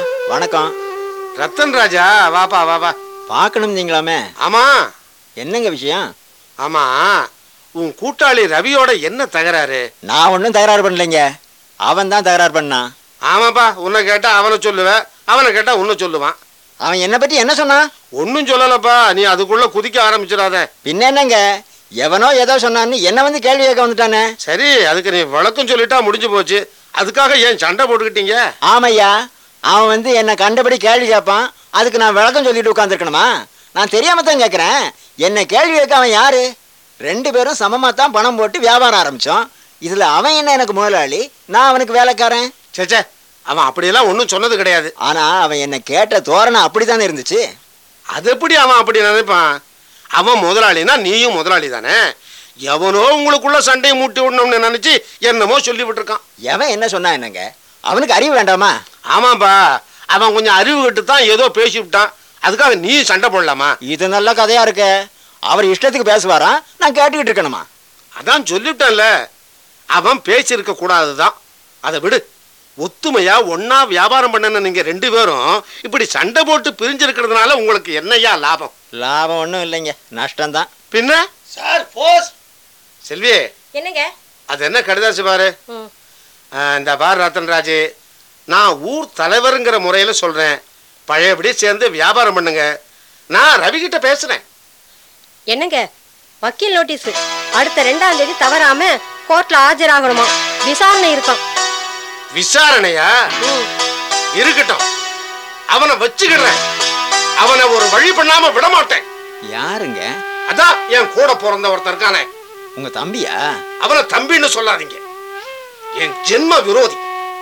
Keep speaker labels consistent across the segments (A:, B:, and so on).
A: வணக்கம்
B: ரத்தன் ராஜா வாப்பா வாப்பா
A: பார்க்கணும் நீங்களாமே
B: ஆமா
A: என்னங்க விஷயம்
B: ஆமா உன் கூட்டாளி ரவியோட என்ன தகராறு
A: நான் ஒன்றும் தகராறு பண்ணலைங்க அவன் தான் தகராறு பண்ணான்
B: ஆமாப்பா உன்னை கேட்டா அவனை சொல்லுவேன் அவனை கேட்டா உன்னை சொல்லுவான்
A: அவன் என்னை பற்றி என்ன சொன்னான்
B: ஒன்றும் சொல்லலப்பா நீ அதுக்குள்ள குதிக்க ஆரம்பிச்சிடாத
A: பின்ன என்னங்க எவனோ ஏதோ சொன்னான்னு என்ன வந்து கேள்வி கேட்க வந்துட்டானே
B: சரி அதுக்கு நீ விளக்கம் சொல்லிட்டா முடிஞ்சு போச்சு அதுக்காக ஏன் சண்டை போட்டுக்கிட்டீங்க
A: ஆமையா அவன் வந்து என்னை கண்டபடி கேள்வி கேட்பான் அதுக்கு நான் விளக்கம் சொல்லிட்டு உட்காந்துருக்கணுமா நான் தெரியாம தான் கேட்குறேன் என்னை கேள்வி கேட்க அவன் யாரு ரெண்டு பேரும் சமமாக தான் பணம் போட்டு வியாபாரம் ஆரம்பித்தோம் இதில் அவன் என்ன எனக்கு முதலாளி நான் அவனுக்கு வேலைக்காரன்
B: சேச்சே அவன் அப்படியெல்லாம் ஒன்றும் சொன்னது கிடையாது
A: ஆனால் அவன் என்னை கேட்ட தோரணை அப்படி தானே இருந்துச்சு
B: அது எப்படி அவன் அப்படி நினைப்பான் அவன் முதலாளினா நீயும் முதலாளி தானே எவனோ உங்களுக்குள்ள சண்டையை மூட்டி விடணும்னு நினைச்சு என்னமோ சொல்லி விட்டுருக்கான்
A: எவன் என்ன சொன்னா என்னங்க அவனுக்கு அறிவு வேண்டாமா
B: ஆமாப்பா அவன் கொஞ்சம் அறிவு கட்டு தான் ஏதோ பேசி விட்டான் அதுக்காக நீ சண்டை போடலாமா
A: இது நல்ல கதையா இருக்கு அவர் இஷ்டத்துக்கு பேசுவாராம் நான் கேட்டுக்கிட்டு இருக்கணுமா
B: அதான் சொல்லிவிட்டேன்ல அவன் பேசியிருக்க கூடாதுதான் அதை விடு ஒத்துமையா ஒண்ணா வியாபாரம் பண்ணன நீங்க ரெண்டு பேரும் இப்படி சண்டை போட்டு பிரிஞ்சிருக்கிறதுனால உங்களுக்கு என்னய்யா லாபம்
A: லாபம் ஒன்றும் இல்லைங்க நஷ்டம்தான்
B: பின்ன
C: சார் போஸ்
B: செல்வி
D: என்னங்க
B: அது என்ன கடிதாச்சு பாரு
D: ம்.
B: ஆ, இந்த பார் ரத்தன்ராஜ் நான் ஊர் தலைவருங்கிற முறையில் சொல்கிறேன் பழையபடி சேர்ந்து வியாபாரம் பண்ணுங்க நான் ரவிகிட்ட பேசுகிறேன்
D: என்னங்க வக்கீல் நோட்டீஸ் அடுத்த ரெண்டாம் தேதி தவறாம கோர்ட்ல ஆஜராகணுமா விசாரணை இருக்கும்
B: விசாரணையா இருக்கட்டும் அவனை வச்சுக்கிறேன் அவனை ஒரு வழி பண்ணாம விட மாட்டேன்
A: யாருங்க
B: அதான் என் கூட பிறந்த ஒருத்தன் இருக்கானே
A: உங்க தம்பியா
B: அவனை தம்பின்னு சொல்லாதீங்க என் ஜென்ம விரோதி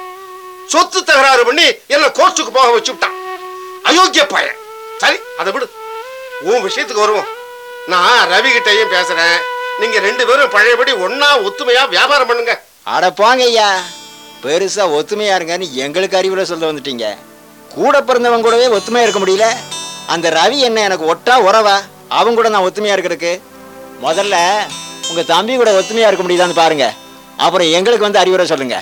B: சொத்து தகராறு பண்ணி என்ன கோர்ட்டுக்கு போக வச்சு விட்டான் அயோக்கிய பையன் சரி அதை விடு உன் விஷயத்துக்கு வருவோம் நான் ரவி கிட்டையும் பேசுறேன் நீங்க ரெண்டு பேரும் பழையபடி ஒண்ணா ஒத்துமையா வியாபாரம் பண்ணுங்க
A: அட போங்க ஐயா பெருசா ஒத்துமையா இருங்கன்னு எங்களுக்கு அறிவுரை சொல்ல வந்துட்டீங்க கூட பிறந்தவன் கூடவே ஒத்துமையா இருக்க முடியல அந்த ரவி என்ன எனக்கு ஒட்டா உறவா அவன் கூட நான் ஒத்துமையா இருக்கிறதுக்கு முதல்ல உங்க தம்பி கூட ஒத்துமையா இருக்க முடியுதான்னு பாருங்க அப்புறம் எங்களுக்கு வந்து அறிவுரை சொல்லுங்க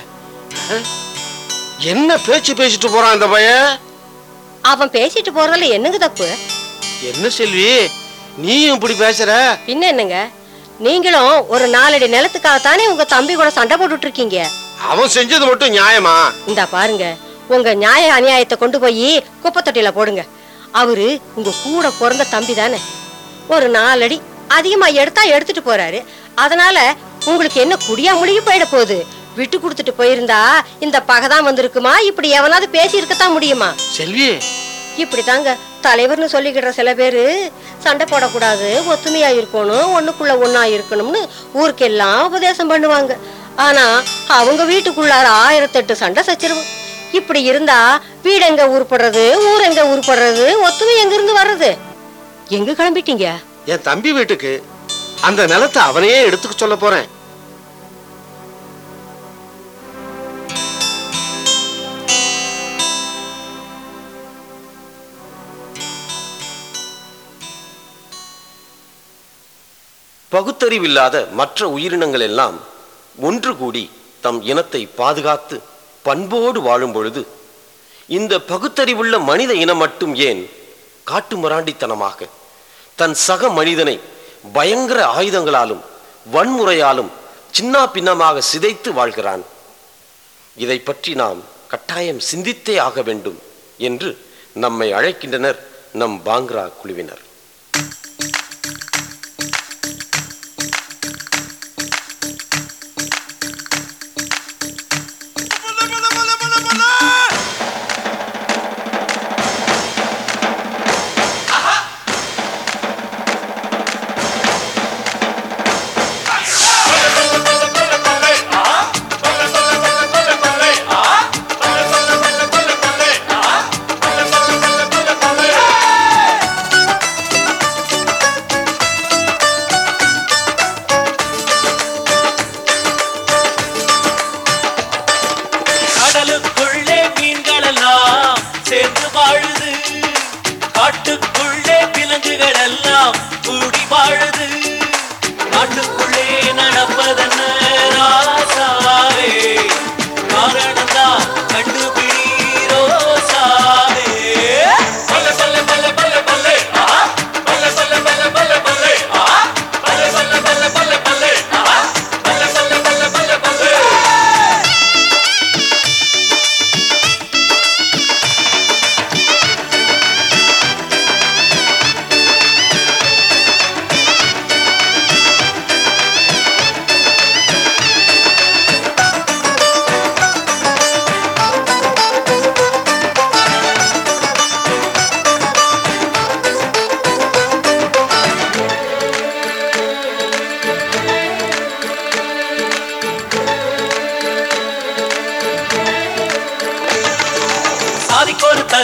B: என்ன பேச்சு பேசிட்டு போறான் இந்த பையன்
D: அவன் பேசிட்டு போறதுல என்னங்க தப்பு
B: என்ன செல்வி நீயும் இப்படி பேசுற
D: பின்ன என்னங்க நீங்களும் ஒரு நாலடி நிலத்துக்காகத்தானே உங்க தம்பி கூட சண்டை போட்டுட்டு இருக்கீங்க
B: அவன் செஞ்சது மட்டும் நியாயமா
D: இந்த பாருங்க உங்க நியாய அநியாயத்தை கொண்டு போய் குப்பை தொட்டியில போடுங்க அவரு உங்க கூட பிறந்த தம்பி தானே ஒரு நாலடி அதிகமா எடுத்தா எடுத்துட்டு போறாரு அதனால உங்களுக்கு என்ன குடியா முழுகி போயிட போகுது விட்டு கொடுத்துட்டு போயிருந்தா இந்த பகைதான் வந்திருக்குமா இப்படி எவனாவது பேசி இருக்கத்தான் முடியுமா
B: செல்வி
D: இப்படிதாங்க தலைவர்னு சொல்லிக்கிற சில பேரு சண்டை போடக்கூடாது ஒத்துமையா இருக்கணும் ஒண்ணுக்குள்ள ஒண்ணா இருக்கணும்னு ஊருக்கெல்லாம் உபதேசம் பண்ணுவாங்க ஆனா அவங்க வீட்டுக்குள்ளார ஆயிரத்தெட்டு சண்டை சச்சரவு இப்படி இருந்தா வீடு எங்க உருப்படுறது ஊர் எங்க உருப்படுறது ஒத்துமை எங்க இருந்து வர்றது எங்க கிளம்பிட்டீங்க
B: என் தம்பி வீட்டுக்கு அந்த நிலத்தை அவனையே எடுத்துக்க சொல்ல போறேன்
C: பகுத்தறிவில்லாத மற்ற உயிரினங்கள் எல்லாம் ஒன்று கூடி தம் இனத்தை பாதுகாத்து பண்போடு வாழும் பொழுது இந்த பகுத்தறிவுள்ள மனித இனம் மட்டும் ஏன் காட்டுமிராண்டித்தனமாக தன் சக மனிதனை பயங்கர ஆயுதங்களாலும் வன்முறையாலும் சின்னா பின்னமாக சிதைத்து வாழ்கிறான் இதை பற்றி நாம் கட்டாயம் சிந்தித்தே ஆக வேண்டும் என்று நம்மை அழைக்கின்றனர் நம் பாங்க்ரா குழுவினர்
E: ஆ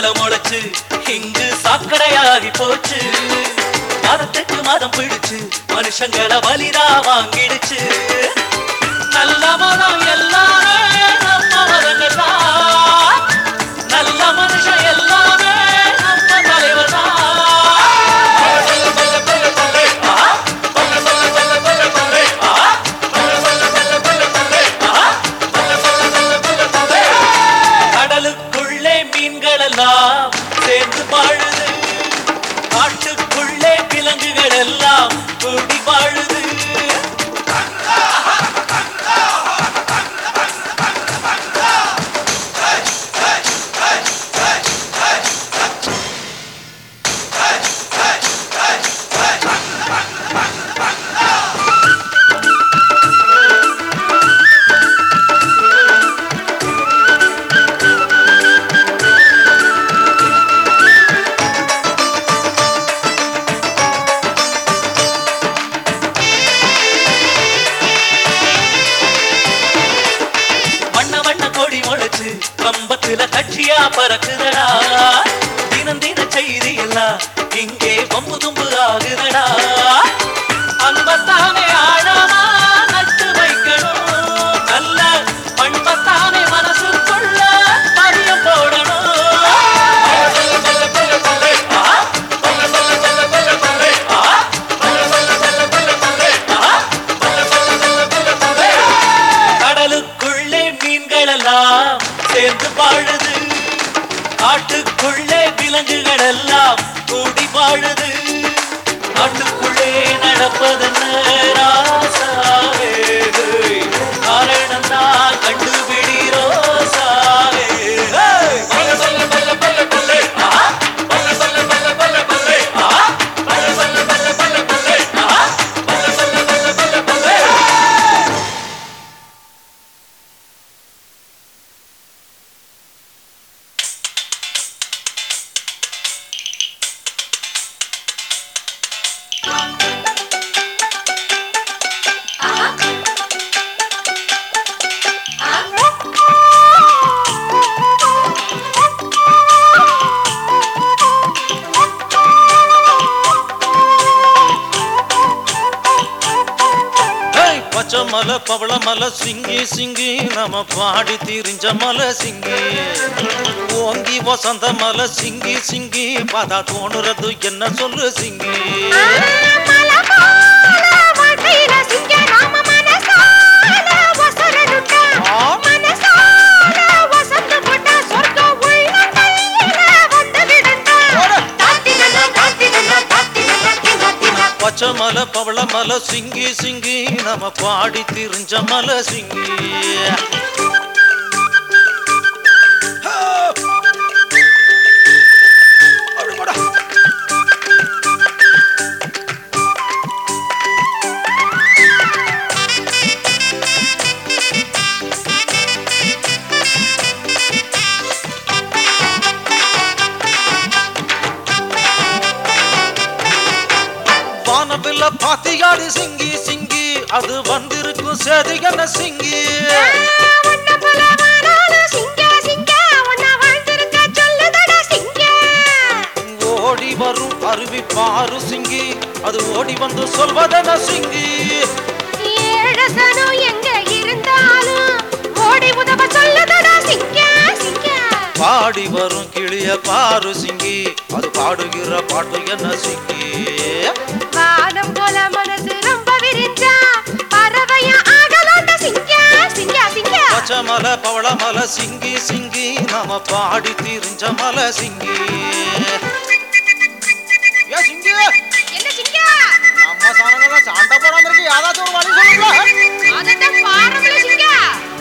E: மரத்தல முளைச்சு இங்கு சாக்கடையாகி போச்சு மரத்துக்கு மரம் பிடிச்சு மனுஷங்களை வலிதா வாங்கிடுச்சு நல்ல மரம் எல்லாமே நம்ம மரங்கள் தான் நல்ல மனுஷன் எல்லாமே நம்ம தலைவர் தான் கடலுக்குள்ளே மீன்கள் எல்லாம் சேர்ந்து வாழுது காட்டுக்குள்ளே விலங்குகள் எல்லாம் கூடி வாழுது வண்ண வண்ண கொடி முளைச்சு கம்பத்துல கட்சியா பறக்குதடா தினம் தின செய்தி எல்லாம் இங்கே பம்பு தும்பு ஆகுதடா அன்பத்தானே ஆழமா நட்டு வைக்கணும் நல்ல பண்பத்தானே மனசுக்குள்ள பதியம் போடணும் கடலுக்குள்ளே மீன்கள் எல்லாம் சேர்ந்து வாழுது காட்டுக்குள்ளே விலங்குகள் எல்லாம் கூடி வாழுது காட்டுக்குள்ளே நடப்பதென்ன ராசாவே காரணம் தான் கண்டுபிடி ரோசாவே பல்ல பல்ல பல்ல பல்ல பல்ல ஆ பல்ல பல்ல பல்ல பல்ல பல்ல ஆ பல்ல பல்ல பல்ல பல்ல பல்ல ஆ பல்ல பல்ல பல்ல பல்ல பல்ல
F: ஏய், பச்சை மலை பவள மலை சிங்கி சிங்கி நம்ம பாடி திரிஞ்ச மலை சிங்கி ஓங்கி வசந்த மலை சிங்கி சிங்கி பார்த்தா தோணுறது என்ன சொல்லு சிங்கி பச்சை மலை பவள மலை சிங்கி சிங்கி நம்ம பாடி திரிஞ்ச மலை சிங்கி அப்படி போடா. வானவில்ல பாத்தியாடி சிங்கி சிங்கி அது வந்திருக்கும் சேதி என்ன சிங்கி ஓடி வரும் அருவி பாரு சிங்கி அது ஓடி வந்து சொல்வதென சிங்கி பாடி வரும் கிளிய பாரு சிங்கி அது பாடுகிற பாட்டு என்ன சிங்கி
G: வானம் போல மனசு ரொம்ப விரிஞ்சா பறவையா ஆகலாண்ட சிங்கா சிங்கா சிங்கா
F: பச்சை மலை பவள மலை சிங்கி சிங்கி நாம பாடி திரிஞ்ச மலை சிங்கி ஏ சிங்கி
G: என்ன சிங்கா
F: நம்ம சாணங்கள சாண்ட போடாம இருக்கு யாராச்சும் ஒரு வழி சொல்லுங்களா
G: அதட்ட பாரம்பரிய சிங்கா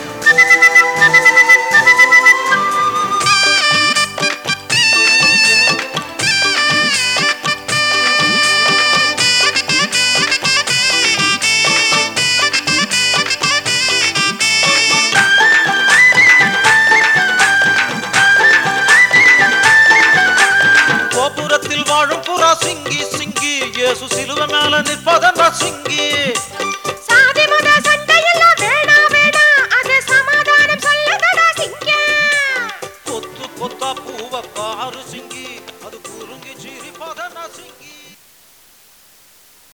F: கோபுரத்தில் வாழும் புறா சிங்கி சிங்கி இயேசு சிலுவை மேல நிற்பதென்ற சிங்கி
G: சாதி மத சண்டையெல்லாம் வேணா வேணா அது சமாதானம் சொல்லதடா சிங்கா
F: கொத்து கொத்தா பூவ பாரு சிங்கி